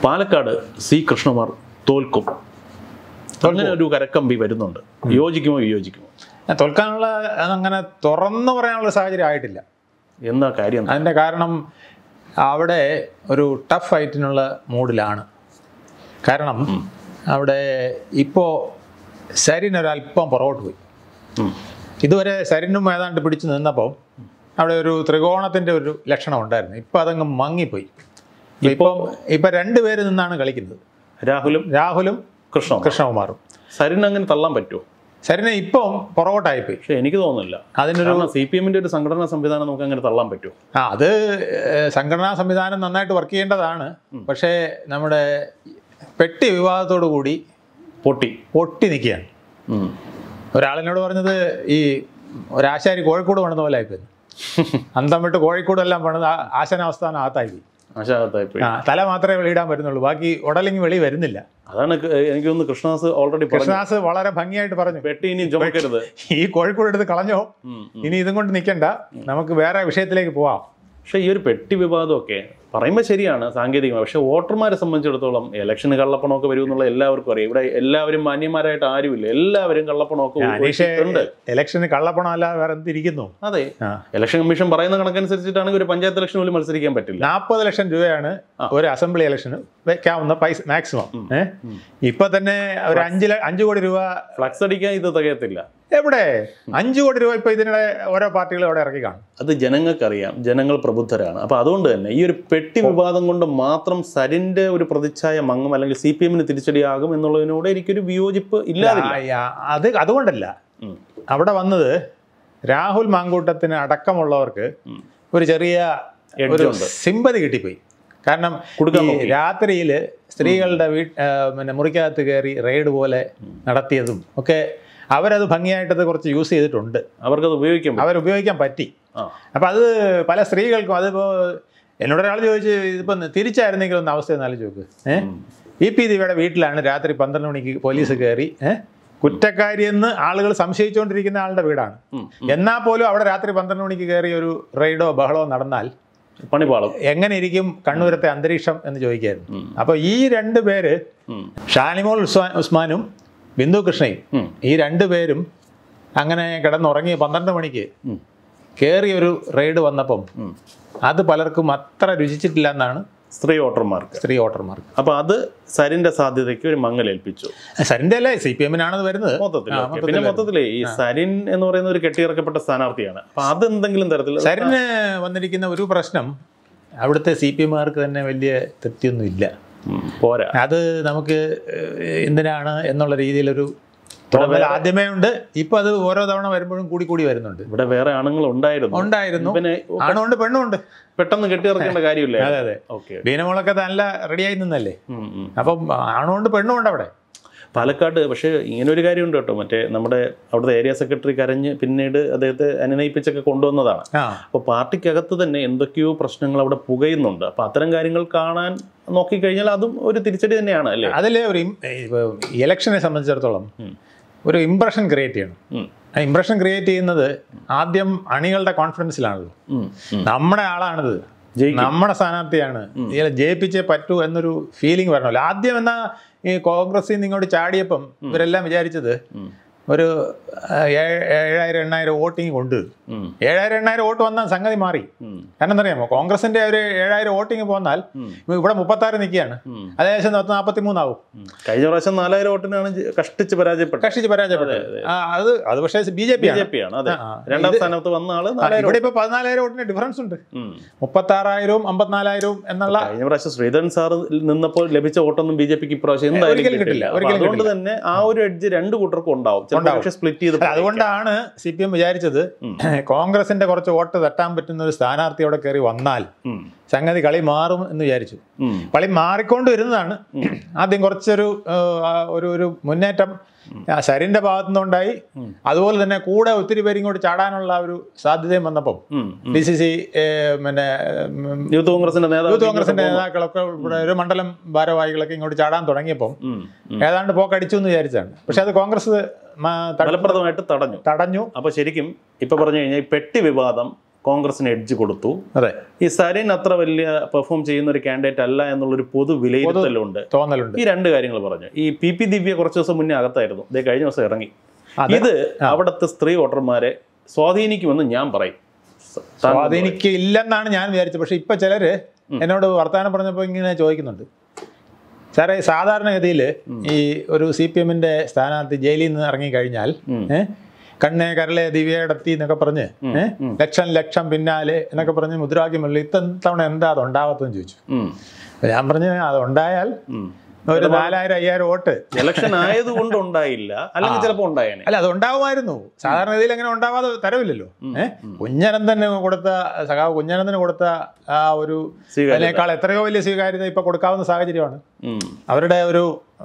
Palakkad C Krishnakumar തോൽക്കും അങ്ങനെ ഒരു കരക്കമ്പി വരുന്നുണ്ട് യോജിക്കുമോ വിയോജിക്കുമോ തോൽക്കാനുള്ള അങ്ങനെ തുറന്നു പറയാനുള്ള സാഹചര്യം ആയിട്ടില്ല എന്താ കാര്യം എന്താ? അതിൻ്റെ കാരണം അവിടെ ഒരു ടഫ് ഫൈറ്റിനുള്ള മൂഡിലാണ് കാരണം അവിടെ ഇപ്പോൾ സരിൻ ഒരല്പം പുറകോട്ട് പോയി ഉം. ഇതുവരെ സരിനും ഏതാണ്ട് പിടിച്ചു നിന്നപ്പോൾ അവിടെ ഒരു ത്രികോണത്തിൻ്റെ ഒരു ലക്ഷണം ഉണ്ടായിരുന്നു ഇപ്പം അതങ്ങ് മങ്ങിപ്പോയി ഇപ്പം ഇപ്പം രണ്ടുപേര് നിന്നാണ് കളിക്കുന്നത് രാഹുലും രാഹുലും കൃഷ്ണ കൃഷ്ണകുമാറും സരിന് അങ്ങനെ തള്ളാൻ പറ്റുമോ സരിന് ഇപ്പം പുറകോട്ടായിപ്പോയി പക്ഷെ എനിക്ക് തോന്നുന്നില്ല അതിനൊരു കാരണം സി പി എമ്മിന്റെ ഒരു സംഘടനാ സംവിധാനം നമുക്ക് അങ്ങനെ തള്ളാൻ പറ്റുമോ ആ അത് ഏഹ്, സംഘടനാ സംവിധാനം നന്നായിട്ട് വർക്ക് ചെയ്യേണ്ടതാണ് പക്ഷേ നമ്മുടെ പെട്ടി വിവാദത്തോടു കൂടി പൊട്ടി പൊട്ടി നിൽക്കുകയാണ് ഉം. ഒരാളിനോട് പറഞ്ഞത് ഈ ഒരാശാരി കോഴിക്കോട് പണിത പോലെ ആയിപ്പോയി അന്തം വിട്ട് കോഴിക്കോട് എല്ലാം പണിത് ആ- ആശനാവസ്ഥാനം അകത്തായി പോയി. ആശാകത്തായി പോയി ആ തല മാത്രമേ വെളിയിടാൻ പറ്റുന്നുള്ളൂ ബാക്കി ഉടലിങ്ങി വെളി വരുന്നില്ല അതാണ് ക- എനിക്ക് തോന്നുന്നു കൃഷ്ണദാസ് ഓൾറെഡി പറഞ്ഞു കൃഷ്ണദാസ് വളരെ ഭംഗിയായിട്ട് പറഞ്ഞു പെട്ടി ഇനി ചുമക്കരുത് ഈ കോഴിക്കോട് എടുത്ത് കളഞ്ഞോ ഉം. ഇനി ഇതും കൊണ്ട് നിൽക്കണ്ട നമുക്ക് വേറെ വിഷയത്തിലേക്ക് പോവാം പക്ഷേ ഈ ഒരു പെട്ടി വിവാദമൊക്കെ പറയുമ്പോൾ ശരിയാണ് സാങ്കേതികമായി പക്ഷേ വോട്ടർമാരെ സംബന്ധിച്ചിടത്തോളം ഇലക്ഷന് കള്ളപ്പണമൊക്കെ വരും എന്നുള്ള എല്ലാവർക്കും അറിയാം ഇവിടെ എല്ലാവരും മാന്യന്മാരായിട്ട് ആരുമില്ല എല്ലാവരും കള്ളപ്പണമൊക്കെ അനീഷെ ഉണ്ട് ഇലക്ഷന് കള്ളപ്പണം അല്ലാതെ വേറെ എന്തിരിക്കുന്നു അതെ ആ. ഇലക്ഷൻ കമ്മീഷൻ പറയുന്ന കണക്കനുസരിച്ചിട്ടാണെങ്കിൽ ഒരു പഞ്ചായത്ത് ഇലക്ഷൻ പോലും മത്സരിക്കാൻ പറ്റില്ല നാൽപ്പത് ലക്ഷം രൂപയാണ് ഒരു അസംബ്ലി ഇലക്ഷന് വെക്കാവുന്ന പൈസ മാക്സിമം ഏഹ് ഇപ്പൊ തന്നെ ഒരു അഞ്ച് ല- അഞ്ച് കോടി രൂപ ഫ്ലക്സ് അടിക്കാൻ ഇത് തികയത്തില്ല എവിടെ അഞ്ച് കോടി രൂപ ഇപ്പൊ ഇതിനിടെ ഓരോ പാർട്ടികൾ അവിടെ ഇറക്കി കാണും അത് ജനങ്ങൾക്കറിയാം ജനങ്ങൾ പ്രബുദ്ധരാണ് അപ്പൊ അതുകൊണ്ട് തന്നെ ഈ ഒരു പെട്ടി വിവാദം കൊണ്ട് മാത്രം സരിന്റെ ഒരു പ്രതിച്ഛായ മങ്ങും അല്ലെങ്കിൽ സി പി എമ്മിന് തിരിച്ചടിയാകും എന്നുള്ളതിനോട് എനിക്കൊരു വിയോജിപ്പ് ഇല്ലാതില്ല ആ, ആ, അത് അതുകൊണ്ടല്ല ഉം. അവിടെ വന്നത് രാഹുൽ മാങ്കൂട്ടത്തിന് അടക്കമുള്ളവർക്ക് ഉം. ഒരു ചെറിയ Edge ഒരു ഉണ്ട്. സിമ്പതി കിട്ടിപ്പോയി കാരണം കൊടുക്കാൻ ഈ നോക്കി. രാത്രിയിൽ സ്ത്രീകളുടെ വീ ആ, പിന്നെ മുറിക്കകത്ത് കയറി റെയ്ഡ് പോലെ നടത്തിയതും ഒക്കെ അവരത് ഭംഗിയായിട്ടത് കുറച്ച് യൂസ് ചെയ്തിട്ടുണ്ട് അവർക്കത് ഉപയോഗിക്കാൻ പറ്റും അവരുപയോഗിക്കാൻ പറ്റി ആ. അപ്പം അത് പല സ്ത്രീകൾക്കും അതിപ്പോൾ എന്നോട് ഒരാൾ ചോദിച്ച് ഇതിപ്പം തിരിച്ചായിരുന്നെങ്കിൽ ഒന്ന് അവസ്ഥ ഒന്ന് ആലോചിച്ച് നോക്ക് ഏഹ് ഇ പി ദിവയുടെ വീട്ടിലാണ് രാത്രി പന്ത്രണ്ട് മണിക്ക് പോലീസ് കയറി ഏഹ് കുറ്റക്കാരിയെന്ന് ആളുകൾ സംശയിച്ചുകൊണ്ടിരിക്കുന്ന ആളുടെ വീടാണ് ഉം. എന്നാൽ പോലും അവിടെ രാത്രി പന്ത്രണ്ട് മണിക്ക് കയറി ഒരു റെയ്ഡോ ബഹളോ നടന്നാൽ പണിപാളും എങ്ങനെ ഇരിക്കും കണ്ണൂരത്തെ അന്തരീക്ഷം എന്ന് ചോദിക്കായിരുന്നു ഉം. അപ്പോൾ ഈ രണ്ട് പേര് ഉം. ഷാനിമോൾ ഉസ്മാ- ഉസ്മാനും ബിന്ദു കൃഷ്ണയും ഉം. ഈ രണ്ട് പേരും അങ്ങനെ കിടന്നുറങ്ങി പന്ത്രണ്ട് മണിക്ക് ഉം. കയറി ഒരു റെയ്ഡ് വന്നപ്പം ഉം. അത് പലർക്കും അത്ര രുചിച്ചിട്ടില്ല എന്നാണ് സ്ത്രീ വോട്ടർമാർക്ക് സ്ത്രീ വോട്ടർമാർക്ക് അപ്പൊ അത് സരിന്റെ സാധ്യതയ്ക്ക് ഒരു മങ്ങലേൽപ്പിച്ചു സരിന്റെ അല്ലേ സി പി എമ്മിനാണത് വരുന്നത് മൊത്തത്തിൽ ആ, ഓക്കേ. മൊത്തത്തിൽ പിന്നെ മൊത്തത്തിലേ ഈ സരിൻ എന്ന് പറയുന്ന ഒരു കെട്ടിയിറക്കപ്പെട്ട സ്ഥാനാർത്ഥിയാണ് അപ്പൊ അതെന്തെങ്കിലും തരത്തിൽ സരിന് വന്നിരിക്കുന്ന ഒരു പ്രശ്നം അവിടുത്തെ സി പി എമ്മുകാർക്ക് തന്നെ വലിയ തൃപ്തിയൊന്നും ഇല്ല ഉം, പോരാ അത് നമുക്ക് ഏഹ്, എന്തിനാണ് എന്നുള്ള രീതിയിലൊരു തോന്നൽ ആദ്യമേ ഉണ്ട് ഇപ്പൊ അത് ഓരോ തവണ വരുമ്പോഴും കൂടി കൂടി വരുന്നുണ്ട് ഇവിടെ വേറെ ആണുങ്ങൾ ഉണ്ടായിരുന്നു ഉണ്ടായിരുന്നു പിന്നെ ആണുണ്ട് പെണ്ണുണ്ട് പെട്ടെന്ന് കെട്ടിയിറക്കേണ്ട കാര്യമില്ല അതെ അതെ ഓക്കെ ബീനമോളൊക്കെ നല്ല റെഡിയായി നിന്നല്ലേ അപ്പം ആണുണ്ട് പെണ്ണുണ്ട് അവിടെ പാലക്കാട് പക്ഷേ ഇങ്ങനെ ഒരു കാര്യമുണ്ട് കേട്ടോ മറ്റേ നമ്മുടെ അവിടുത്തെ ഏരിയ സെക്രട്ടറി കരഞ്ഞ് പിന്നീട് അദ്ദേഹത്തെ അനുനയിപ്പിച്ചൊക്കെ കൊണ്ടുവന്നതാണ് ആ അപ്പോൾ പാർട്ടിക്കകത്ത് തന്നെ എന്തൊക്കെയോ പ്രശ്നങ്ങൾ അവിടെ പുകയുന്നുണ്ട് അപ്പോൾ അത്തരം കാര്യങ്ങൾ കാണാൻ നോക്കിക്കഴിഞ്ഞാൽ അതും ഒരു തിരിച്ചടി തന്നെയാണ് അല്ലേ അതിൽ ഒരു ഇലക്ഷനെ സംബന്ധിച്ചിടത്തോളം ഉം. ഒരു ഇംപ്രഷൻ ക്രിയേറ്റ് ചെയ്യണം ഉം. ആ ഇംപ്രഷൻ ക്രിയേറ്റ് ചെയ്യുന്നത് ആദ്യം അണികളുടെ കോൺഫിഡൻസിലാണല്ലോ ഉം. ഉം. നമ്മുടെ ആളാണിത് ജയിക്കും. നമ്മുടെ സ്ഥാനാർത്ഥിയാണ് ഇയാളെ ജയിപ്പിച്ചേ പറ്റൂ എന്നൊരു ഫീലിംഗ് വരണമല്ലോ ആദ്യം എന്നാ ഈ കോൺഗ്രസിൽ നിന്ന് ഇങ്ങോട്ട് ചാടിയപ്പം ഇവരെല്ലാം വിചാരിച്ചത് ഉം. ഒരു ആ, ഏഴ്- ഏഴായിരം എണ്ണായിരം വോട്ടിങ് കൊണ്ട് ഉം. ഏഴായിരം എണ്ണായിരം വോട്ട് വന്നാൽ സംഗതി മാറി ഉം. കാരണം എന്തറിയാമോ കോൺഗ്രസിന്റെ ഒരു ഏഴായിരം വോട്ടിങ് പോന്നാൽ ഉം. ഇവിടെ മുപ്പത്താറ് നിൽക്കുകയാണ് ഉം. അത് ഏകദേശം പത്ത് നാൽപ്പത്തി മൂന്നാവും ഉം. കഴിഞ്ഞ പ്രാവശ്യം നാലായിരം വോട്ടിനാണ് ജി- കഷ്ടിച്ച് പരാജയപ്പെട്ടത് കക്ഷിച്ച് പരാജയപ്പെട്ടത് ആ, അത് അത് പക്ഷേ B J P B J P ആണ് അതെ ആ, രണ്ടാം ഇത് സ്ഥാനത്ത് വന്ന ആള് നാലായിരം ഇവിടെ ഇപ്പൊ പതിനാലായിരം വോട്ടിന് ഡിഫറൻസ് ഉണ്ട് ഉം. മുപ്പത്താറായിരവും അമ്പത്തിനാലായിരവും എന്നുള്ള കഴിഞ്ഞ പ്രാവശ്യം ശ്രീധരൻ സാർ നിന്നപ്പോൾ ലഭിച്ച വോട്ടൊന്നും ബി ജെ പിക്ക് ഇപ്രാവശ്യം എന്തായാലും ഒരിക്കലും കിട്ടില്ല കിട്ടില്ല, അപ്പൊ ഒരിക്കലും അതുകൊണ്ട് തന്നെ ആ ഒരു എഡ്ജ് രണ്ട് കൂട്ടർക്കും ഉണ്ടാവും ചിലപ്പോൾ പക്ഷേ സ്പ്ലിറ്റ് ചെയ്ത് അല്ല, അതുകൊണ്ടാണ് സി പി എം വിചാരിച്ചത് കോൺഗ്രസിന്റെ കുറച്ച് വോട്ട് തട്ടാൻ പറ്റുന്ന ഒരു സ്ഥാനാർത്ഥി അവിടെ കയറി വന്നാൽ ഉം. സംഗതി കളി മാറും എന്ന് വിചാരിച്ചു ഉം. കളി മാറിക്കൊണ്ട് വരുന്നതാണ് ആദ്യം കുറച്ചൊരു ഏഹ്, ആ, ഒരു ഒരു മുന്നേറ്റം ആ, സരിന്റെ ഭാഗത്തു നിന്നുണ്ടായി അതുപോലെ തന്നെ കൂടെ ഒത്തിരി പേര് ഇങ്ങോട്ട് ചാടാനുള്ള ഒരു സാധ്യതയും വന്നപ്പം ഉം. ഡി സി സി പിന്നെ ഉം, യൂത്ത് കോൺഗ്രസിന്റെ നേതാവ് യൂത്ത് കോൺഗ്രസിന്റെ നേതാക്കളൊക്കെ ഇവിടെ ഒരു മണ്ഡലം ഭാരവാഹികളൊക്കെ ഇങ്ങോട്ട് ചാടാൻ തുടങ്ങിയപ്പം ഉം. ഉം. ഏതാണ്ട് പോക്കടിച്ചു എന്ന് വിചാരിച്ചാണ് പക്ഷെ അത് കോൺഗ്രസ് മ- തട- ഫലപ്രദമായിട്ട് തടഞ്ഞു തടഞ്ഞു അപ്പൊ ശരിക്കും ഇപ്പൊ പറഞ്ഞു കഴിഞ്ഞാൽ ഈ പെട്ടി വിവാദം കോൺഗ്രസിന് എഡ്ജ് കൊടുത്തു അതെ ഈ സരിൻ അത്ര വലിയ പെർഫോം ചെയ്യുന്ന ഒരു കാൻഡിഡേറ്റ് അല്ല എന്നുള്ളൊരു പൊതു വിലയിരുത്തലുണ്ട് തോന്നലുണ്ട് ഈ രണ്ട് കാര്യങ്ങൾ പറഞ്ഞു ഈ പി പി ദിവ്യ കുറച്ച് ദിവസം മുന്നേ അകത്തായിരുന്നു ഇതേ കഴിഞ്ഞ ദിവസം ഇറങ്ങി അതെ. ഇത് അവിടുത്തെ സ്ത്രീ വോട്ടർമാരെ സ്വാധീനിക്കുമെന്ന് ഞാൻ പറയും താങ്കൾ സ്വാധീനിക്ക് ഇല്ലെന്നാണ് ഞാൻ വിചാരിച്ചത് പക്ഷെ ഇപ്പൊ ചിലര് എന്നോട് വർത്തമാനം പറഞ്ഞപ്പോൾ ഇങ്ങനെ ചോദിക്കുന്നുണ്ട് സാറേ സാധാരണഗതിയിൽ ഈ ഒരു സി പി എമ്മിന്റെ സ്ഥാനാർത്ഥി ജയിലിൽ നിന്ന് ഇറങ്ങിക്കഴിഞ്ഞാൽ ഏ, കണ്ണേ കരളെ ദിവ്യടത്തി എന്നൊക്കെ പറഞ്ഞ് ഏ, ലക്ഷം ലക്ഷം പിന്നാലെ എന്നൊക്കെ പറഞ്ഞ് മുദ്രാവാക്യമല്ല ഇത്തവണ എന്താ അത് ഉണ്ടാവാത്തെന്ന് ചോദിച്ചു ഉം. അപ്പൊ ഞാൻ പറഞ്ഞു അത് ഉണ്ടായാൽ ഉം. ഒരു നാലായിരം അയ്യായിരം വോട്ട് ഇലക്ഷൻ ആയതുകൊണ്ട് ഉണ്ടായില്ല അല്ലെങ്കിൽ ചിലപ്പോൾ ഉണ്ടായേനെ അല്ല അത് ഉണ്ടാവുമായിരുന്നു സാധാരണഗതിയിൽ അങ്ങനെ ഉണ്ടാവാതെ തരവില്ലല്ലോ ഏഹ് കുഞ്ഞനന്ദന് കൊടുത്ത സഖാവ് കുഞ്ഞനന്ദന് കൊടുത്ത ആ ഒരു സ്വീകാര്യത. അതിനേക്കാൾ എത്രയോ വലിയ സ്വീകാര്യത ഇപ്പൊ കൊടുക്കാവുന്ന സാഹചര്യമാണ് ഉം. അവരുടെ ഒരു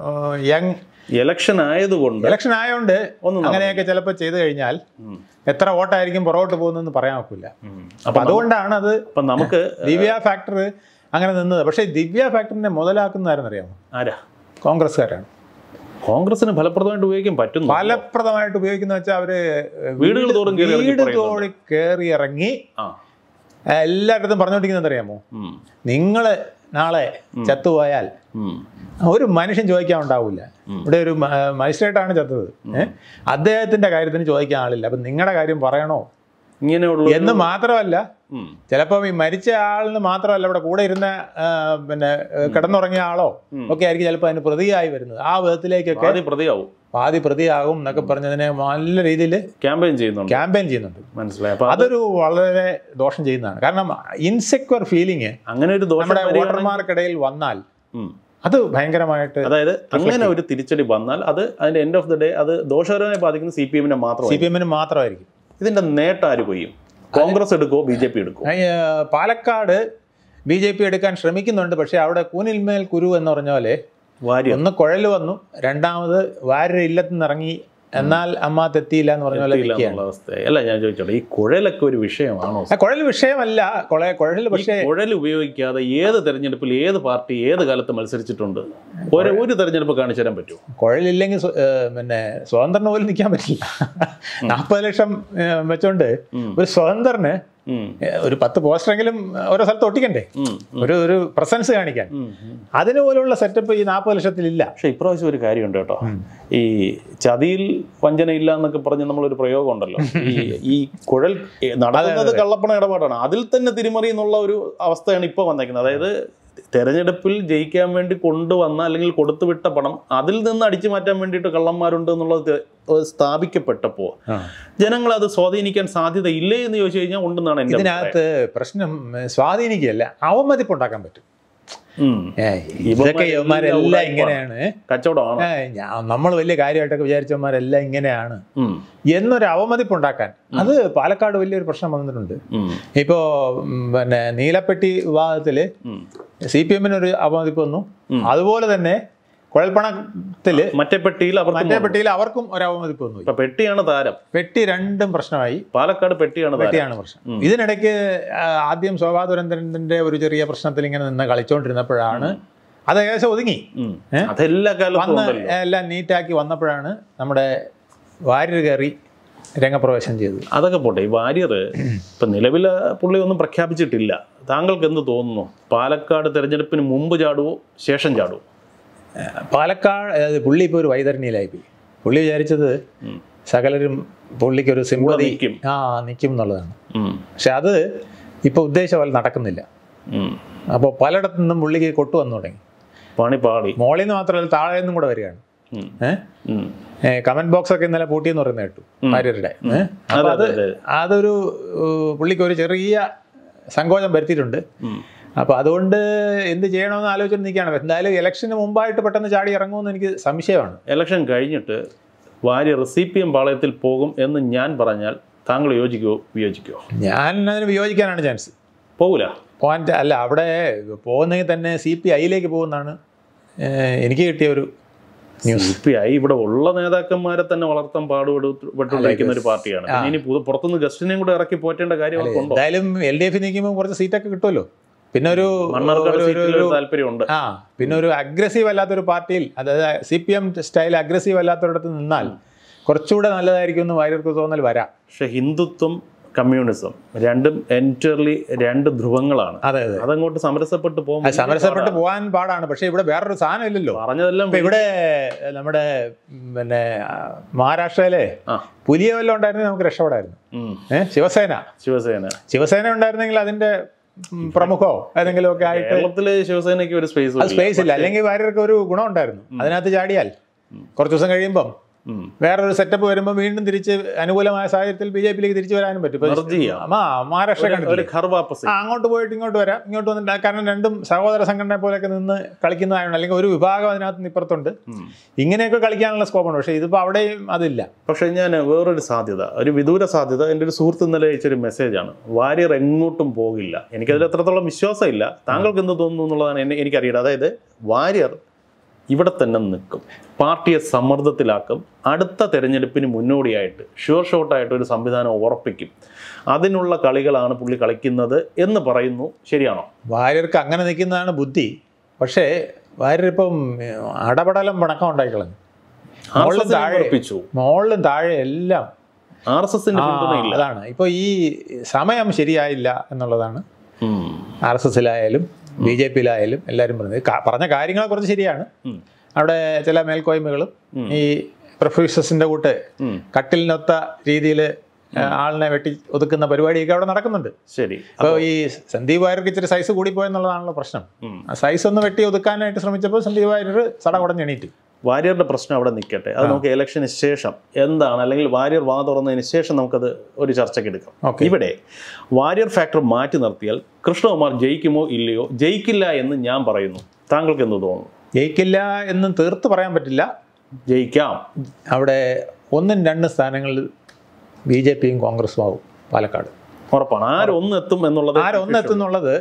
യങ് ഇലക്ഷൻ ആയതുകൊണ്ട് ഇലക്ഷൻ ആയതുകൊണ്ട് ഒന്നും അങ്ങനെയൊക്കെ ചിലപ്പോൾ ചെയ്തു കഴിഞ്ഞാൽ ഉം. എത്ര വോട്ടായിരിക്കും പുറകോട്ട് പോകുന്നതെന്ന് പറയാൻ ഒക്കില്ല ഉം. അപ്പൊ അതുകൊണ്ടാണ് അത് അപ്പൊ നമുക്ക് ദിവ്യ ഫാക്ടർ അങ്ങനെ നിന്നത് പക്ഷേ ദിവ്യ ഫാക്ടറിനെ മുതലാക്കുന്നതാരെന്നറിയാമോ ആരാ കോൺഗ്രസ്സുകാരാണ് കോൺഗ്രസിന് ഫലപ്രദമായിട്ട് ഉപയോഗിക്കാൻ പറ്റുന്നു ഫലപ്രദമായിട്ട് ഉപയോഗിക്കുന്ന വെച്ചാൽ അവര് വീടുകൾ തോറും കയറി ഇറങ്ങി വീട് പറയുന്നുണ്ട്. തോറി കയറി ഇറങ്ങി ആ എല്ലായിടത്തും പറഞ്ഞോണ്ടിരിക്കുന്നത് അറിയാമോ ഉം. നിങ്ങൾ നാളെ ചത്തുപോയാൽ ഉം. ഒരു മനുഷ്യൻ ചോദിക്കാൻ ഉണ്ടാവില്ല ഇവിടെ ഒരു മജിസ്ട്രേറ്റ് ആണ് ചത്തത് ഏഹ് അദ്ദേഹത്തിന്റെ കാര്യത്തിന് ചോദിക്കാൻ ആളില്ല അപ്പൊ നിങ്ങളുടെ കാര്യം പറയണോ ഇങ്ങനെയുള്ള എന്ന് മാത്രമല്ല ഉം. ചിലപ്പോൾ ഈ മരിച്ച ആളിന് മാത്രമല്ല ഇവിടെ കൂടെ ഇരുന്ന ആ, പിന്നെ ഏ, കിടന്നുറങ്ങിയ ആളോ ഒക്കെ ആയിരിക്കും ചിലപ്പോൾ അതിന് പ്രതിയായി വരുന്നത് ആ വിധത്തിലേക്കൊക്കെ ആദ്യം പ്രതിയാവും പാതി പ്രതിയാകും എന്നൊക്കെ പറഞ്ഞതിനെ നല്ല രീതിയിൽ ക്യാമ്പയിൻ ചെയ്യുന്നുണ്ട് ക്യാമ്പയിൻ ചെയ്യുന്നുണ്ട് മനസ്സിലായി അപ്പൊ അതൊരു വളരെ ദോഷം ചെയ്യുന്നതാണ് കാരണം ഇൻസെക്യൂർ ഫീലിംഗ് അങ്ങനെ ഒരു ദോഷം നമ്മുടെ വരികയാണെങ്കിൽ- വോട്ടർമാർക്കിടയിൽ വന്നാൽ ഉം. അത് ഭയങ്കരമായിട്ട് അതായത് അങ്ങനെ ഒരു തിരിച്ചടി വന്നാൽ അത് അതിന്റെ എൻഡ് ഓഫ് ദി ഡേ അത് ദോഷകരമായി ബാധിക്കുന്ന സി പി എമ്മിനെ സി മാത്രമാണ് പി എമ്മിന് മാത്രമായിരിക്കും ഇതിന്റെ നേട്ടം ആര് കൊയ്യും കോൺഗ്രസ് എടുക്കോ ബി ജെ പി എടുക്കോ ഈ, ആ, പാലക്കാട് ബി ജെ പി എടുക്കാൻ ശ്രമിക്കുന്നുണ്ട് പക്ഷേ അവിടെ കൂനിൽമേൽ കുരു എന്ന് പറഞ്ഞ പോലെ വാര്യം ഒന്ന് കുഴൽ വന്നു രണ്ടാമത് വാര്യ ഇല്ലത്തുനിന്ന് ഇറങ്ങി എന്നാൽ അമ്മ തെത്തിയില്ല എന്ന് പറഞ്ഞ പോലെ ഇല്ല നിൽക്കുകയാണ് എന്നുള്ള അവസ്ഥയായി അല്ല ഞാൻ ചോദിച്ചോട്ടെ ഈ കുഴലൊക്കെ ഒരു വിഷയമാണോ ആ കുഴൽ വിഷയമല്ല കുഴ കുഴൽ പക്ഷേ കുഴൽ ഉപയോഗിക്കാതെ ഏത് തെരഞ്ഞെടുപ്പിൽ ഏത് പാർട്ടി ഏത് കാലത്ത് മത്സരിച്ചിട്ടുണ്ട് ഒരു ഒരു തെരഞ്ഞെടുപ്പ് കാണിച്ചു തരാൻ പറ്റുമോ കുഴലില്ലെങ്കിൽ സ്വ- ഏ, പിന്നെ സ്വതന്ത്രന് പോലും നിൽക്കാൻ പറ്റില്ല നാൽപ്പത് ലക്ഷം ഏ, വെച്ചോണ്ട് ഉം. ഒരു സ്വതന്ത്രന് ഉം. ഏ, ഒരു പത്ത് പോസ്റ്ററെങ്കിലും ഓരോ സ്ഥലത്ത് ഒട്ടിക്കണ്ടേ ഉം. ഒരു ഒരു പ്രസൻസ് കാണിക്കാൻ ഉം. ഉം. അതിന് പോലുള്ള സെറ്റപ്പ് ഈ നാൽപ്പത് ലക്ഷത്തിലില്ല പക്ഷെ ഇപ്രാവശ്യം ഒരു കാര്യമുണ്ട് കേട്ടോ ഈ ചതിയിൽ വഞ്ചന ഇല്ല എന്നൊക്കെ പറഞ്ഞ് നമ്മളൊരു പ്രയോഗം ഉണ്ടല്ലോ ഈ ഈ കുഴൽ ഏ, നടക്കുന്നത് കള്ളപ്പണ ഇടപാടാണ് അതിൽ തന്നെ തിരിമറി എന്നുള്ള ഒരു അവസ്ഥയാണ് ഇപ്പോൾ വന്നേക്കുന്നത് അതായത് തെരഞ്ഞെടുപ്പിൽ ജയിക്കാൻ വേണ്ടി കൊണ്ടുവന്ന അല്ലെങ്കിൽ കൊടുത്തുവിട്ട പണം അതിൽ നിന്ന് അടിച്ചു മാറ്റാൻ വേണ്ടിയിട്ട് കള്ളന്മാരുണ്ട് എന്നുള്ളത് തെ- ഏഹ് സ്ഥാപിക്കപ്പെട്ടപ്പോൾ ജനങ്ങൾ അത് സ്വാധീനിക്കാൻ സാധ്യത ഇല്ലേ എന്ന് ചോദിച്ചു കഴിഞ്ഞാൽ ഉണ്ടെന്നാണ് എൻ്റെ അഭിപ്രായം. ഇതിനകത്ത് പ്രശ്നം ഏ, സ്വാധീനിക്കുകയല്ല അവമതിപ്പ് ഉണ്ടാക്കാൻ പറ്റും ഉം. ഏ, ഇതൊക്കെ ഇവന്മാരെല്ലാം ഇങ്ങനെയാണ് കച്ചവടമാണ് നമ്മൾ വലിയ കാര്യമായിട്ടൊക്കെ വിചാരിച്ചവന്മാരെല്ലാം ഇങ്ങനെയാണ് ഉം. എന്നൊരു അവമതിപ്പ് ഉണ്ടാക്കാൻ അത് പാലക്കാട് വലിയൊരു പ്രശ്നം വന്നിട്ടുണ്ട് ഉം. ഇപ്പോൾ പിന്നെ നീലപ്പെട്ടി വിവാദത്തിൽ ഉം. സി പി എമ്മിനൊരു അവമതിപ്പ് വന്നു അതുപോലെ തന്നെ കുഴൽപ്പണത്തില് മറ്റേ പെട്ടിയിൽ അവർക്ക് മറ്റേ പെട്ടിയിൽ അവർക്കും ഒരു അവമതിപ്പ് വന്നു ഇപ്പൊ പെട്ടിയാണ് താരം പെട്ടി രണ്ടും പ്രശ്നമായി പാലക്കാട് പെട്ടിയാണ് താരം പെട്ടിയാണ് പ്രശ്നം ഇതിനിടയ്ക്ക് ആ, ആദ്യം ശോഭാ സുരേന്ദ്രന്റെ ഒരു ചെറിയ പ്രശ്നത്തിൽ ഇങ്ങനെ നിന്ന് കളിച്ചുകൊണ്ടിരുന്നപ്പോഴാണ് അത് ഏകദേശം ഒതുങ്ങി ഉം. ഏ? അതെല്ലാ കാലത്തും വന്ന് ഉണ്ടല്ലോ എല്ലാം നീറ്റാക്കി വന്നപ്പോഴാണ് നമ്മുടെ വാര്യർ കയറി രംഗപ്രവേശം ചെയ്തത് അതൊക്കെ പോട്ടെ ഈ വാര്യർ ഇപ്പൊ നിലവിലെ പുള്ളി ഒന്നും പ്രഖ്യാപിച്ചിട്ടില്ല താങ്കൾക്ക് എന്ത് തോന്നുന്നു പാലക്കാട് തെരഞ്ഞെടുപ്പിന് മുമ്പ് ചാടുവോ ശേഷം ചാടുവോ പാലക്കാട് അതായത് പുള്ളി ഇപ്പോൾ ഒരു വൈതരണിയിലായിപ്പോയി പുള്ളി വിചാരിച്ചത് ഉം. സകലരും പുള്ളിക്കൊരു സിമ്പതി നിൽക്കും. ആ നിൽക്കും എന്നുള്ളതാണ് ഉം. പക്ഷെ അത് ഇപ്പോൾ ഉദ്ദേശിച്ച പോലെ നടക്കുന്നില്ല ഉം. അപ്പോൾ പലയിടത്തു നിന്നും പുള്ളിക്ക് കൊട്ടു വന്നു തുടങ്ങി പണി പാടി മോളിൽ നിന്ന് മാത്രമല്ല താഴെ നിന്നും കൂടെ വരികയാണ് ഉം. ഏഹ് ഉം. കമന്റ് ബോക്സ് ഒക്കെ ഇന്നലെ പൂട്ടിയെന്ന് പറയുന്നത് കേട്ടു ഭാര്യരുടെ ഏഹ് അതെ അപ്പൊ അത് അതെ അതെ അതൊരു ഏഹ്, പുള്ളിക്ക് ഒരു ചെറിയ സങ്കോചം വരുത്തിയിട്ടുണ്ട് ഉം. അപ്പൊ അതുകൊണ്ട് എന്ത് ചെയ്യണമെന്ന് ആലോചിച്ചിട്ട് നിൽക്കുകയാണ് എന്തായാലും ഇലക്ഷന് മുമ്പായിട്ട് പെട്ടെന്ന് ചാടി ഇറങ്ങുമെന്ന് എനിക്ക് സംശയമാണ് ഇലക്ഷൻ കഴിഞ്ഞിട്ട് വാര്യർ സി പി എം പാളയത്തിൽ പോകും എന്ന് ഞാൻ പറഞ്ഞാൽ താങ്കൾ യോജിക്കുവോ വിയോജിക്കുവോ ഞാൻ അതിന് വിയോജിക്കാനാണ് ചാൻസ് പോകൂല പോയിന്റ് അല്ല അവിടെ പോകുന്നെങ്കിൽ തന്നെ സി പി ഐയിലേക്ക് പോകുന്നതാണ് ഏഹ്, എനിക്ക് കിട്ടിയ ഒരു ന്യൂസ് സി പി ഐ ഇവിടെ ഉള്ള നേതാക്കന്മാരെ തന്നെ വളർത്താൻ പാടുപെട്ടുകൊണ്ടിരിക്കുന്ന ഒരു പാർട്ടിയാണ് പിന്നെ ഇനി പു- പുറത്തുനിന്ന് ഗസ്റ്റിനെയും കൂടെ ഇറക്കി പോറ്റേണ്ട കാര്യം അവർക്കുണ്ടോ എന്തായാലും എൽ ഡി എഫ് നിൽക്കുമ്പോൾ കുറച്ച് സീറ്റൊക്കെ കിട്ടുമല്ലോ പിന്നെ ഒരു മണ്ണാർക്കാട് ഒരു- സീറ്റിൽ ഒരു ഒരു താല്പര്യമുണ്ട് ആ പിന്നെ ഒരു അഗ്രസീവ് അല്ലാത്തൊരു പാർട്ടിയിൽ അതായത് C P M style aggressive അല്ലാത്തവരിടത്ത് നിന്നാൽ കുറച്ചുകൂടെ നല്ലതായിരിക്കും എന്ന് വാര്യർക്ക് തോന്നൽ വരാം പക്ഷെ ഹിന്ദുത്വം കമ്മ്യൂണിസം രണ്ടും എൻറ്റർലി രണ്ട് ധ്രുവങ്ങളാണ് അതെ അതെ അതങ്ങോട്ട് സമരസപ്പെട്ട് അത് പോകുമ്പോൾ സമരസപ്പെട്ട് പോകാൻ പാടാണ് പക്ഷെ ഇവിടെ വേറൊരു സാധനം ഇല്ലല്ലോ പറഞ്ഞതെല്ലാം ഇപ്പൊ ഇവിടെ നമ്മുടെ ഉം, പിന്നെ ആ, മഹാരാഷ്ട്രയിലെ ആ പുലിയ വല്ലതും ഉണ്ടായിരുന്നെങ്കിൽ നമുക്ക് രക്ഷപ്പെടായിരുന്നു ഉം. ഏഹ് ശിവസേന ശിവസേന ശിവസേന ഉണ്ടായിരുന്നെങ്കിൽ അതിന്റെ ഉം, പ്രമുഖോ ഏതെങ്കിലും ഒക്കെ ആയിട്ട് കേരളത്തില് ശിവസേനയ്ക്ക് ഒരു സ്പേസ് അത് സ്പേസ് ഇല്ല അല്ലെങ്കിൽ വാര്യർക്ക് ഒരു ഗുണം ഉണ്ടായിരുന്നു അതിനകത്ത് ചാടിയാൽ കുറച്ച് ദിവസം കഴിയുമ്പം വേറൊരു സെറ്റപ്പ് വരുമ്പോൾ വീണ്ടും തിരിച്ച് അനുകൂലമായ സാഹചര്യത്തിൽ ബി ജെ പിയിലേക്ക് തിരിച്ചു വരാനും പറ്റും ഇപ്പൊ Merge ചെയ്യാം. ആ, മഹാരാഷ്ട്ര ഒരു കണ്ടിട്ടില്ലേ? ഘർ വാപ്പസ് ആ അങ്ങോട്ട് പോയിട്ട് ഇങ്ങോട്ട് വരാം ഇങ്ങോട്ട് വന്നിട്ട് കാരണം രണ്ടും സഹോദര സംഘടന പോലെയൊക്കെ നിന്ന് കളിക്കുന്നതായതുകൊണ്ട് അല്ലെങ്കിൽ ഒരു വിഭാഗം അതിനകത്ത് നിന്ന് ഇപ്പുറത്തുണ്ട് ഇങ്ങനെയൊക്കെ കളിക്കാനുള്ള സ്കോപ്പുണ്ട് പക്ഷേ ഇതിപ്പോൾ അവിടെയും അതില്ല പക്ഷെ ഞാൻ വേറൊരു സാധ്യത ഒരു വിദൂര സാധ്യത എൻ്റെ ഒരു സുഹൃത്ത് ഇന്നലെ അയച്ചൊരു മെസ്സേജാണ് വാര്യർ എങ്ങോട്ടും പോകില്ല എനിക്കതിൽ എത്രത്തോളം വിശ്വാസമില്ല താങ്കൾക്ക് എന്ത് തോന്നുന്നു എന്നുള്ളതാണ് എന്നെ എനിക്കറിയില്ല അതായത് വാര്യർ ഇവിടെ തന്നെ നിൽക്കും പാർട്ടിയെ സമ്മർദ്ദത്തിലാക്കും അടുത്ത തെരഞ്ഞെടുപ്പിന് മുന്നോടിയായിട്ട് ഷുവർ ഷോട്ടായിട്ട് ഒരു സംവിധാനം ഉറപ്പിക്കും അതിനുള്ള കളികളാണ് പുള്ളി കളിക്കുന്നത് എന്ന് പറയുന്നു ശരിയാണോ വാര്യർക്ക് അങ്ങനെ നിൽക്കുന്നതാണ് ബുദ്ധി പക്ഷേ വാര്യർ ഇപ്പം അടപടലം പണക്കം ഉണ്ടായിക്കളഞ്ഞു ആർ മുകളിലും എസ് താഴെ ഉറപ്പിച്ചു മുകളിലും താഴെ എല്ലാം ആർ എസ് എസിന്റെ ആ, പിന്തുണയില്ല അതാണ് ഇപ്പോൾ ഈ സമയം ശരിയായില്ല എന്നുള്ളതാണ് ഉം. ആർ എസ് എസിലായാലും ബി ജെ പിയിലായാലും എല്ലാവരും പറഞ്ഞത് കാ- പറഞ്ഞ കാര്യങ്ങളെ കുറിച്ച് ശരിയാണ് ഉം. അവിടെ ചില മേൽക്കോയ്മകളും ഈ പ്രൊഫ്യൂസസിന്റെ കൂട്ട് ഉം. കട്ടിലിനൊത്ത രീതിയിൽ ആളിനെ വെട്ടി ഒതുക്കുന്ന പരിപാടിയൊക്കെ അവിടെ നടക്കുന്നുണ്ട് ശരി അപ്പോൾ ഈ സന്ദീപ് വാര്യർക്ക് ഇച്ചിരി സൈസ് കൂടിപ്പോയെന്നുള്ളതാണല്ലോ പ്രശ്നം ഉം. ആ സൈസ് ഒന്ന് വെട്ടി ഒതുക്കാനായിട്ട് ശ്രമിച്ചപ്പോൾ സന്ദീപ് വാര്യർ സട കുടഞ്ഞെണീറ്റ് വാര്യറുടെ പ്രശ്നം അവിടെ നിൽക്കട്ടെ അത് നമുക്ക് ഇലക്ഷന് ശേഷം എന്താണ് അല്ലെങ്കിൽ വാര്യർ വാ തുറന്നതിന് ശേഷം നമുക്കത് ഒരു ചർച്ചയ്ക്ക് എടുക്കാം ഓക്കെ ഇവിടെ വാര്യർ ഫാക്ടർ മാറ്റി നിർത്തിയാൽ കൃഷ്ണകുമാർ ജയിക്കുമോ ഇല്ലയോ ജയിക്കില്ല എന്ന് ഞാൻ പറയുന്നു താങ്കൾക്ക് എന്ത് തോന്നുന്നു ജയിക്കില്ല എന്നും തീർത്ത് പറയാൻ പറ്റില്ല ജയിക്കാം അവിടെ ഒന്നും രണ്ട് സ്ഥാനങ്ങളിൽ ബി ജെ പിയും കോൺഗ്രസും ആവും പാലക്കാട് ഉറപ്പാണ് ആരൊന്ന് എത്തും എന്നുള്ളത് ആരൊന്നെത്തുന്നുള്ളത്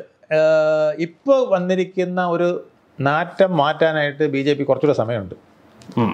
ഇപ്പോൾ വന്നിരിക്കുന്ന ഒരു നാറ്റം മാറ്റാനായിട്ട് ബി ജെ പി കുറച്ചുകൂടെ സമയമുണ്ട് ഉം.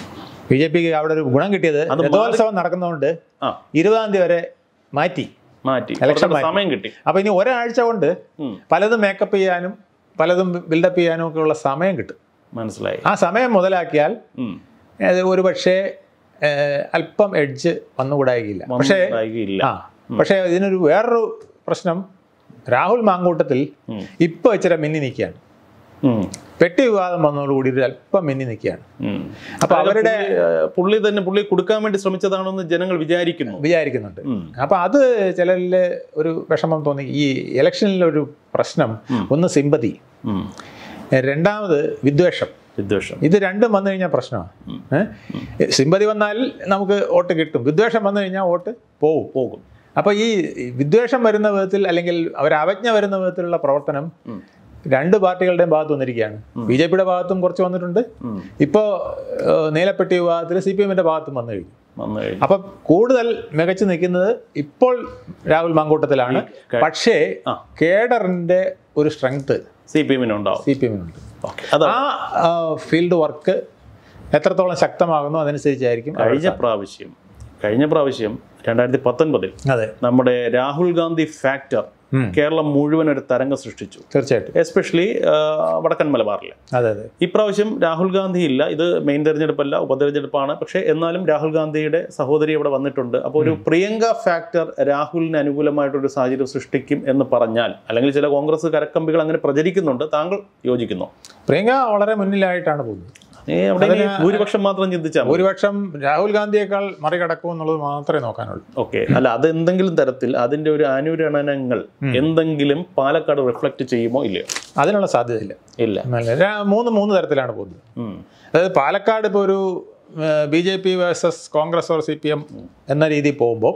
ബി ജെ പിക്ക് അവിടെ ഒരു ഗുണം കിട്ടിയത് അത് മാറി- രഥോത്സവം നടക്കുന്നതുകൊണ്ട് ആ ഇരുപതാം തീയതി വരെ മാറ്റി മാറ്റി Election കുറച്ചുകൂടെ മാറ്റി. സമയം കിട്ടി അപ്പോൾ ഇനി ഒരാഴ്ച കൊണ്ട് ഉം. പലതും മേക്കപ്പ് ചെയ്യാനും പലതും ബിൽഡപ്പ് ചെയ്യാനും ഒക്കെ ഉള്ള സമയം കിട്ടും മനസ്സിലായി ആ സമയം മുതലാക്കിയാൽ ഉം. അത് ഒരു പക്ഷേ ഏഹ്, അല്പം എഡ്ജ് വന്നുകൂടായില്ല പക്ഷേ വൈകിയില്ല ആ പക്ഷേ ഇതിനൊരു വേറൊരു പ്രശ്നം രാഹുൽ മാങ്കൂട്ടത്തിൽ ഉം. ഇപ്പോൾ ഇച്ചിരി മിന്നി നിൽക്കുകയാണ് ഉം. പെട്ടി വിവാദം വന്നതോടുകൂടി ഒരു അല്പം മിന്നി നിൽക്കുകയാണ് ഉം. അപ്പൊ അതായത് അവരുടെ പുള്ളി, ഏഹ്, പുള്ളി തന്നെ പുള്ളി കൊടുക്കാൻ വേണ്ടി ശ്രമിച്ചതാണെന്ന് ജനങ്ങൾ വിചാരിക്കുന്നു വിചാരിക്കുന്നുണ്ട് ഉം. അപ്പൊ അത് ചിലരിൽ ഒരു വിഷമം തോന്നി ഈ ഇലക്ഷനിലൊരു പ്രശ്നം ഒന്ന് സിമ്പതി ഉം. രണ്ടാമത് വിദ്വേഷം വിദ്വേഷം ഇത് രണ്ടും വന്നു കഴിഞ്ഞാൽ പ്രശ്നമാണ് ഏഹ് സിമ്പതി വന്നാൽ നമുക്ക് വോട്ട് കിട്ടും വിദ്വേഷം വന്നു കഴിഞ്ഞാൽ വോട്ട് പോവും പോകും അപ്പോൾ ഈ വിദ്വേഷം വരുന്ന വിധത്തിൽ അല്ലെങ്കിൽ അവർ അവജ്ഞ വരുന്ന വിധത്തിലുള്ള പ്രവർത്തനം ഉം. രണ്ട് പാർട്ടികളുടെയും ഭാഗത്ത് വന്നിരിക്കുകയാണ് ബി ജെ പിയുടെ ഭാഗത്തും കുറച്ച് വന്നിട്ടുണ്ട് ഉം. ഇപ്പോൾ നീലപ്പെട്ടി വിഭാഗത്തിൽ സി പി എമ്മിൻ്റെ ഭാഗത്തും വന്നു കഴിഞ്ഞു വന്നു കഴിഞ്ഞു അപ്പം കൂടുതൽ മികച്ചു നിൽക്കുന്നത് ഇപ്പോൾ രാഹുൽ മാങ്കൂട്ടത്തിലാണ് പക്ഷേ ആ. കേഡറിൻ്റെ ഒരു സ്ട്രെങ്ത് സി പി എമ്മിനുണ്ടാവും സി പി എമ്മിനുണ്ട് ഓക്കെ അതാ ആ ഫീൽഡ് വർക്ക് എത്രത്തോളം ശക്തമാകുന്നു അതനുസരിച്ചായിരിക്കും കഴിഞ്ഞ പ്രാവശ്യം കഴിഞ്ഞ പ്രാവശ്യം രണ്ടായിരത്തി പത്തൊൻപതിൽ അതെ നമ്മുടെ രാഹുൽ ഗാന്ധി ഫാക്ടർ ഉം. കേരളം മുഴുവൻ ഒരു തരംഗം സൃഷ്ടിച്ചു തീർച്ചയായിട്ടും എസ്പെഷ്യലി വടക്കൻ മലബാറിൽ അതെ അതെ ഇപ്രാവശ്യം രാഹുൽ ഗാന്ധി ഇല്ല ഇത് മെയിൻ തെരഞ്ഞെടുപ്പല്ല ഉപതെരഞ്ഞെടുപ്പാണ് പക്ഷേ എന്നാലും രാഹുൽ ഗാന്ധിയുടെ സഹോദരി ഇവിടെ വന്നിട്ടുണ്ട് അപ്പോൾ ഒരു പ്രിയങ്ക ഫാക്ടർ രാഹുലിന് അനുകൂലമായിട്ടൊരു സാഹചര്യം സൃഷ്ടിക്കും എന്ന് പറഞ്ഞാൽ അല്ലെങ്കിൽ ചില കോൺഗ്രസ് കരക്കമ്പികൾ അങ്ങനെ പ്രചരിക്കുന്നുണ്ട് താങ്കൾ യോജിക്കുന്നു പ്രിയങ്ക വളരെ മുന്നിലായിട്ടാണ് പോകുന്നത് ഏ, അവിടെ ഇനി ഭൂരിപക്ഷം മാത്രം ചിന്തിച്ചാൽ മതി ഭൂരിപക്ഷം രാഹുൽ ഗാന്ധിയേക്കാൾ മറികടക്കും എന്നുള്ളത് മാത്രമേ നോക്കാനുള്ളൂ ഓക്കെ അല്ല അത് എന്തെങ്കിലും തരത്തിൽ അതിന്റെ ഒരു അനുരണനങ്ങൾ എന്തെങ്കിലും പാലക്കാട് റിഫ്ലക്ട് ചെയ്യുമോ ഇല്ലയോ അതിനുള്ള സാധ്യതയില്ല ഇല്ല നല്ല- രാ- മൂന്ന് മൂന്ന് തരത്തിലാണ് പോകുന്നത് ഉം. അതായത് പാലക്കാട് ഇപ്പോൾ ഒരു B J P versus Congress or C P M എന്ന രീതിയിൽ പോകുമ്പോൾ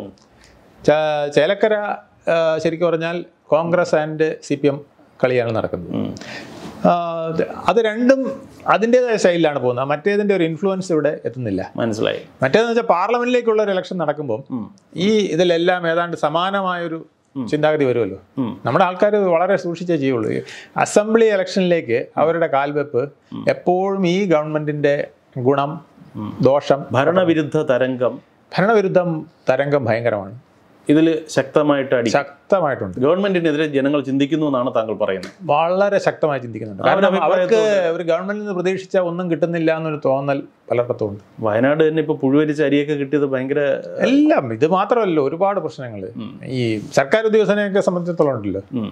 ച- ചേലക്കര ആ, ശരിക്കും പറഞ്ഞാൽ Congress and C P M കളിയാണ് നടക്കുന്നത് ഉം. ആ, അത് അത് രണ്ടും അതിൻ്റെതായ സ്റ്റൈലിലാണ് പോകുന്നത് മറ്റേതിൻ്റെ ഒരു ഇൻഫ്ലുവൻസ് ഇവിടെ എത്തുന്നില്ല മനസ്സിലായി മറ്റേതെന്ന് വെച്ചാൽ പാർലമെന്റിലേക്കുള്ള ഒരു ഇലക്ഷൻ നടക്കുമ്പോൾ ഉം. ഈ ഇതിലെല്ലാം ഏതാണ്ട് സമാനമായൊരു ചിന്താഗതി വരുമല്ലോ ഉം. നമ്മുടെ ആൾക്കാർ വളരെ സൂക്ഷിച്ചേ ചെയ്യുള്ളൂ ഈ അസംബ്ലി ഇലക്ഷനിലേക്ക് അവരുടെ കാൽവെപ്പ് എപ്പോഴും ഈ ഗവൺമെന്റിന്റെ ഗുണം ദോഷം ഭരണവിരുദ്ധ തരംഗം ഭരണവിരുദ്ധം തരംഗം ഭയങ്കരമാണ് ഇതിൽ ശക്തമായിട്ട് അടി ശക്തമായിട്ടുണ്ട് ഗവൺമെന്റിനെതിരെ ജനങ്ങൾ ചിന്തിക്കുന്നു എന്നാണ് താങ്കൾ പറയുന്നത് വളരെ ശക്തമായി ചിന്തിക്കുന്നുണ്ട് കാരണം അവരുടെ അവർക്ക് ഒരു ഗവൺമെന്റിൽ നിന്ന് പ്രതീക്ഷിച്ച ഒന്നും കിട്ടുന്നില്ല എന്നൊരു തോന്നൽ പലയിടത്തും ഉണ്ട് വയനാട് തന്നെ ഇപ്പൊ പുഴുവരിച്ച അരിയൊക്കെ കിട്ടിയത് ഭയങ്കര എല്ലാം ഇത് മാത്രമല്ല ഒരുപാട് പ്രശ്നങ്ങൾ ഈ സർക്കാർ ഉദ്യോഗസ്ഥനെയൊക്കെ സംബന്ധിച്ചിടത്തോളം ഉണ്ടല്ലോ ഉം.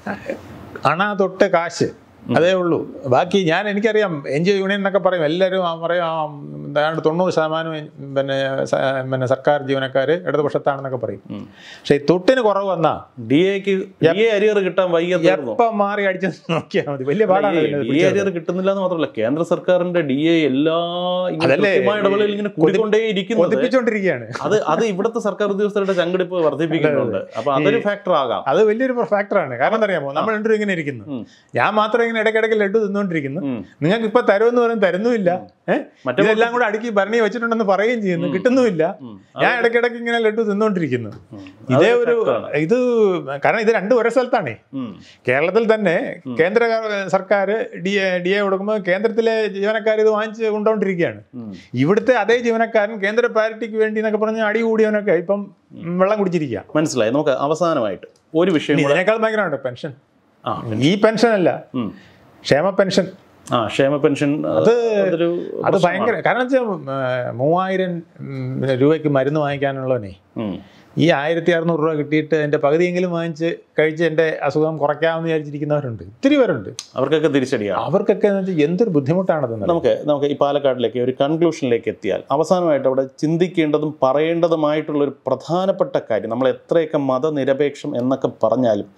അണ തൊട്ട് കാശ് അതേ ഉള്ളൂ ബാക്കി ഞാൻ എനിക്കറിയാം എൻ ജി ഒ യൂണിയൻ എന്നൊക്കെ പറയും എല്ലാവരും ആ പറയും ആ ഏതാണ്ട് തൊണ്ണൂറ് ശതമാനം പിന്നെ സ- പിന്നെ സർക്കാർ ജീവനക്കാർ ഇടതുപക്ഷത്താണെന്നൊക്കെ പറയും ഉം. പക്ഷേ ഈ തൊട്ടിന് കുറവ് വന്നാ ഡി എക്ക് ഡി എ അരിയർ കിട്ടാൻ വൈകിയ തീർന്നു എപ്പം മാറി അടിച്ച് നോക്കിയാൽ മതി വലിയ പാടാണ് ഇതിനെ ഡി എ അരിയർ കിട്ടുന്നില്ല എന്ന് മാത്രമല്ല കേന്ദ്ര സർക്കാരിന്റെ ഡി എ എല്ലാ ഇങ്ങനെ അതല്ലേ, കൃത്യമായ ഇടവേളയിൽ ഇങ്ങനെ കൂടിക്കൊണ്ടേ ഇരിക്കുന്നത് കൊതിപ്പിച്ചുകൊണ്ടിരിക്കുകയാണ് അത് അത് ഇവിടുത്തെ സർക്കാർ ഉദ്യോഗസ്ഥരുടെ ചങ്കെടുപ്പ് വർദ്ധിപ്പിക്കുന്നുണ്ട് അപ്പൊ അതൊരു ഫാക്ടർ ആകാം അത് വലിയൊരു ഫാക്ടറാണ് കാരണം എന്താ അറിയാമോ നമ്മൾ രണ്ടും ഇങ്ങനെ ഇരിക്കുന്നു ഉം. ഞാൻ മാത്രം ഇങ്ങനെ ഇടയ്ക്കിടയ്ക്ക് ലഡു തിന്നുകൊണ്ടിരിക്കുന്നു ഉം. നിങ്ങൾക്ക് ഇപ്പൊ തരുമെന്ന് പറയും തരുന്നുമില്ല ഏഹ് മറ്റേ ഇതെല്ലാം കൂടെ അടുക്കി ഭരണി വെച്ചിട്ടുണ്ടെന്ന് പറയുകയും ചെയ്യുന്നു കിട്ടുന്നുമില്ല ഉം. ഞാൻ ഇടയ്ക്കിടയ്ക്ക് ഇങ്ങനെ ലഡു തിന്നുകൊണ്ടിരിക്കുന്നു ഉം. ഇതേ അതൊരു ഒരു factor ആണ്. ഇത് കാരണം ഇത് രണ്ടും ഒരേ സ്ഥലത്താണേ ഉം. കേരളത്തിൽ തന്നെ കേന്ദ്ര സർക്കാർ ഡി എ ഡി എ കൊടുക്കുമ്പോൾ കേന്ദ്രത്തിലെ ജീവനക്കാർ ഇത് വാങ്ങിച്ച് കൊണ്ടുകൊണ്ടിരിക്കുകയാണ് ഉം. ഇവിടുത്തെ അതേ ജീവനക്കാരൻ കേന്ദ്ര പാരിറ്റിക്ക് വേണ്ടി എന്നൊക്കെ പറഞ്ഞ് അടി കൂടിയവനൊക്കെ ഇപ്പം വെള്ളം കുടിച്ചിരിക്കുക മനസ്സിലായി നമുക്ക് അവസാനമായിട്ട് ഒരു വിഷയം കൂടെ ഇതിനേക്കാൾ ഭയങ്കരമാണ് പെൻഷൻ ആ ഈ പെൻഷൻ അല്ല ഉം. ക്ഷേമ പെൻഷൻ ആ ക്ഷേമ പെൻഷൻ അത് അതൊരു അത് ഭയങ്കര കാരണം വെച്ചാൽ മൂവായിരം ഉം, രൂപയ്ക്ക് മരുന്ന് വാങ്ങിക്കാനുള്ളവനെ ഉം. ഈ ആയിരത്തി അറുന്നൂറ് രൂപ കിട്ടിയിട്ട് എൻ്റെ പകുതിയെങ്കിലും വാങ്ങിച്ച് കഴിച്ച് എൻ്റെ അസുഖം കുറയ്ക്കാമെന്ന് വിചാരിച്ചിരിക്കുന്നവരുണ്ട് ഒത്തിരി പേരുണ്ട് അവർക്കൊക്കെ തിരിച്ചടിയാണ് അവർക്കൊക്കെ എന്ന് വെച്ചാൽ എന്തൊരു ബുദ്ധിമുട്ടാണതെന്ന് നമുക്ക് നമുക്ക് ഈ പാലക്കാടിലേക്ക് ഒരു കൺക്ലൂഷനിലേക്ക് എത്തിയാൽ അവസാനമായിട്ട് അവിടെ ചിന്തിക്കേണ്ടതും പറയേണ്ടതുമായിട്ടുള്ള ഒരു പ്രധാനപ്പെട്ട കാര്യം നമ്മൾ എത്രയൊക്കെ മതനിരപേക്ഷം എന്നൊക്കെ പറഞ്ഞാലും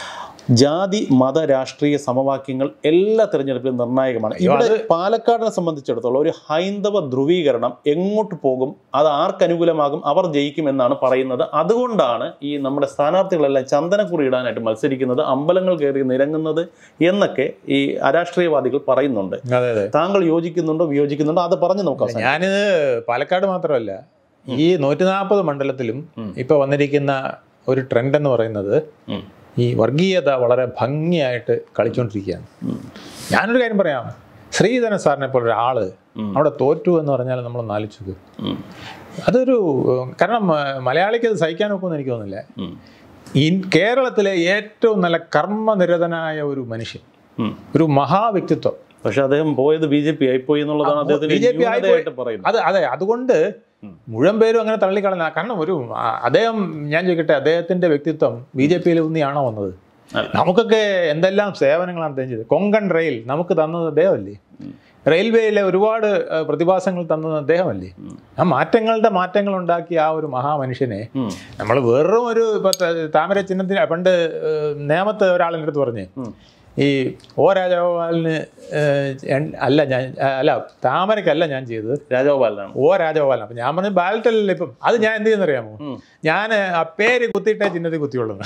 ജാതി മത രാഷ്ട്രീയ സമവാക്യങ്ങൾ എല്ലാ തെരഞ്ഞെടുപ്പിലും നിർണായകമാണ് ഇവിടെ പാലക്കാടിനെ സംബന്ധിച്ചിടത്തോളം ഒരു ഹൈന്ദവ ധ്രുവീകരണം എങ്ങോട്ട് പോകും അത് ആർക്ക് അനുകൂലമാകും അവർ ജയിക്കും എന്നാണ് പറയുന്നത് അതുകൊണ്ടാണ് ഈ നമ്മുടെ സ്ഥാനാർത്ഥികളെല്ലാം ചന്ദനക്കുറി ഇടാനായിട്ട് മത്സരിക്കുന്നത് അമ്പലങ്ങൾ കയറി നിരങ്ങുന്നത് എന്നൊക്കെ ഈ അരാഷ്ട്രീയവാദികൾ പറയുന്നുണ്ട് അതെ അതെ താങ്കൾ യോജിക്കുന്നുണ്ടോ വിയോജിക്കുന്നുണ്ടോ അത് പറഞ്ഞു നോക്കാം ഞാനിത് പാലക്കാട് മാത്രമല്ല ഈ നൂറ്റി നാൽപ്പത് മണ്ഡലത്തിലും ഉം. ഇപ്പൊ വന്നിരിക്കുന്ന ഒരു ട്രെൻഡ് എന്ന് പറയുന്നത് ഉം. ഈ വർഗീയത വളരെ ഭംഗിയായിട്ട് കളിച്ചുകൊണ്ടിരിക്കുകയാണ് ഉം. ഞാനൊരു കാര്യം പറയാം ശ്രീധരൻ സാറിനെ പോലെ ഒരാള് ഉം. അവിടെ തോറ്റു എന്ന് പറഞ്ഞാൽ നമ്മൾ ആലോചിച്ചത് ഉം. അതൊരു ഏഹ്, കാരണം ഏഹ്, മലയാളിക്ക് അത് സഹിക്കാൻ ഒക്കുമെന്ന് എനിക്ക് തോന്നുന്നില്ല ഉം. ഈ കേരളത്തിലെ ഏറ്റവും നല്ല കർമ്മനിരതനായ ഒരു മനുഷ്യൻ ഉം. ഒരു മഹാവ്യക്തിത്വം പക്ഷെ അദ്ദേഹം പോയത് ബി ജെ പി ആയിപ്പോയി എന്നുള്ളതാണ് അദ്ദേഹത്തിന് BJP ആയിപ്പോയി. ന്യൂനതയായിട്ട് പറയുന്നത് അത് അതെ അതുകൊണ്ട് ഉം. മുഴുവൻ പേരും അങ്ങനെ തള്ളിക്കളഞ്ഞ കാരണം ഒരു ആ, അദ്ദേഹം ഞാൻ ചോദിക്കട്ടെ അദ്ദേഹത്തിന്റെ വ്യക്തിത്വം ബി ജെ പിയിൽ ഊന്നിയാണോ വന്നത് അല്ല. നമുക്കൊക്കെ എന്തെല്ലാം സേവനങ്ങളാണ് അദ്ദേഹം ചെയ്തത് കൊങ്കൺ റെയിൽ നമുക്ക് തന്നത് അദ്ദേഹമല്ലേ റെയിൽവേയിലെ ഒരുപാട് ആ, പ്രതിഭാസങ്ങൾ തന്നത് അദ്ദേഹമല്ലേ ഉം. ആ മാറ്റങ്ങളുടെ മാറ്റങ്ങൾ ഉണ്ടാക്കിയ ആ ഒരു മഹാമനുഷ്യനെ ഉം. നമ്മൾ വെറും ഒരു ഇപ്പൊ ത- താമര ചിഹ്നത്തിന് പണ്ട് ഏഹ്, നേമത്ത് ഒരാളിൻ്റെ അടുത്ത് പറഞ്ഞ് ഉം. ഈ ഓ രാജഗോപാലിന് ഏഹ്, എൻ- അല്ല ഞാൻ അല്ല താമരക്കല്ല ഞാൻ ചെയ്തത് രാജഗോപാലനാണ് ഓ രാജഗോപാലൻ അപ്പം ഞാൻ പറഞ്ഞു ബാലറ്റല്ലേ ഇപ്പം അത് ഞാൻ എന്ത് ചെയ്യുന്നറിയാമോ ഉം. ഞാൻ ആ പേര് കുത്തിയിട്ടേ ചിഹ്നത്തിൽ കുത്തിയുള്ളൂ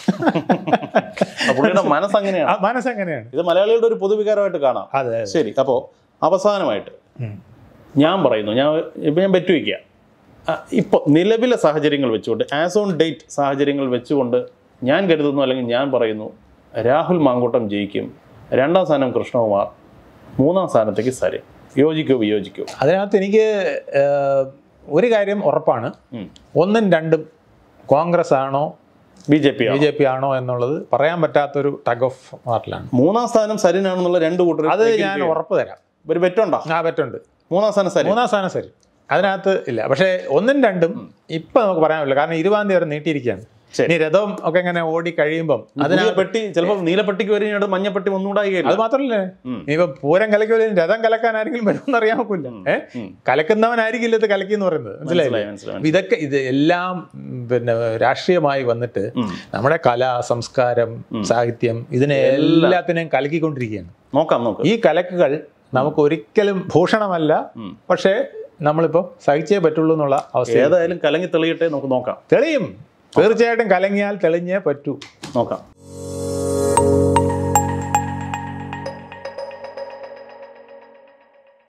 ആ പുള്ളിയുടെ മനസ്സ് അങ്ങനെയാണ് ആ മനസ്സെങ്ങനെയാണ് ഇത് മലയാളികളുടെ ഒരു പൊതുവികാരമായിട്ട് കാണാം അതെ ശരി അപ്പോൾ അവസാനമായിട്ട് ഉം. ഞാൻ പറയുന്നു ഞാൻ ഇപ്പം ഞാൻ പറ്റു വയ്ക്കുക ഇപ്പോൾ നിലവിലെ സാഹചര്യങ്ങൾ വെച്ചുകൊണ്ട് ആസ് ഓൺ ഡേറ്റ് സാഹചര്യങ്ങൾ വെച്ചുകൊണ്ട് ഞാൻ കരുതുന്നു അല്ലെങ്കിൽ ഞാൻ പറയുന്നു രാഹുൽ മാങ്കൂട്ടം ജയിക്കും രണ്ടാം സ്ഥാനം കൃഷ്ണകുമാർ മൂന്നാം സ്ഥാനത്തേക്ക് സരി യോജിക്കോ വിയോജിക്കോ അതിനകത്ത് എനിക്ക് ഏഹ്, ഒരു കാര്യം ഉറപ്പാണ് ഉം. ഒന്നും രണ്ടും കോൺഗ്രസ് ആണോ B J P B J P ആണോ എന്നുള്ളത് പറയാൻ പറ്റാത്തൊരു ടഗ് ഓഫ് വാറിലാണ് മൂന്നാം സ്ഥാനം സരിനാണെന്നുള്ള രണ്ട് കൂട്ടർ അത് ഞാൻ ഉറപ്പ് തരാം ഒരു ബെറ്റുണ്ടോ ആ പറ്റുണ്ട് മൂന്നാം സ്ഥാനം സരി മൂന്നാം സ്ഥാനം ശരി അതിനകത്ത് ഇല്ല പക്ഷേ ഒന്നും രണ്ടും ഇപ്പം നമുക്ക് പറയാൻ പറ്റില്ല കാരണം ഇരുപതാം തീയതി വരെ നീട്ടിയിരിക്കുകയാണ് ശരി. ഇനി രഥം ഒക്കെ ഇങ്ങനെ ഓടി കഴിയുമ്പം അതിന് പെട്ടി ചിലപ്പോൾ നീലപ്പെട്ടിക്ക് വരെ മഞ്ഞപ്പെട്ടി ഒന്നുകൂടായില്ല അത് മാത്രമല്ലേ ഉം. ഇനിയിപ്പോ പൂരം കലക്കില്ല രഥം കലക്കാൻ ആരെങ്കിലും വരുമെന്ന് അറിയാൻ ഒക്കില്ല ഏഹ് ഉം. കലക്കുന്നവനായിരിക്കില്ല ഇത് കലക്കി എന്ന് പറയുന്നത് മനസ്സിലായില്ലേ മനസ്സിലായി മനസ്സിലായി അപ്പൊ ഇതൊക്കെ ഇത് എല്ലാം ഉം, പിന്നെ രാഷ്ട്രീയമായി വന്നിട്ട് ഉം. നമ്മുടെ കല സംസ്കാരം സാഹിത്യം ഇതിനെ എല്ലാത്തിനെയും കലക്കിക്കൊണ്ടിരിക്കുകയാണ് നോക്കാം നോക്കാം ഈ കലക്കുകൾ നമുക്ക് ഒരിക്കലും ഭൂഷണമല്ല ഉം. പക്ഷേ നമ്മളിപ്പോൾ സഹിച്ചേ പറ്റുള്ളൂ എന്നുള്ള അവസ്ഥ ഏതായാലും കലങ്ങി തെളിയട്ടെ നമുക്ക് നോക്കാം തെളിയും തീർച്ചയായിട്ടും കലങ്ങിയാൽ തെളിഞ്ഞേ പറ്റൂ നോക്കാം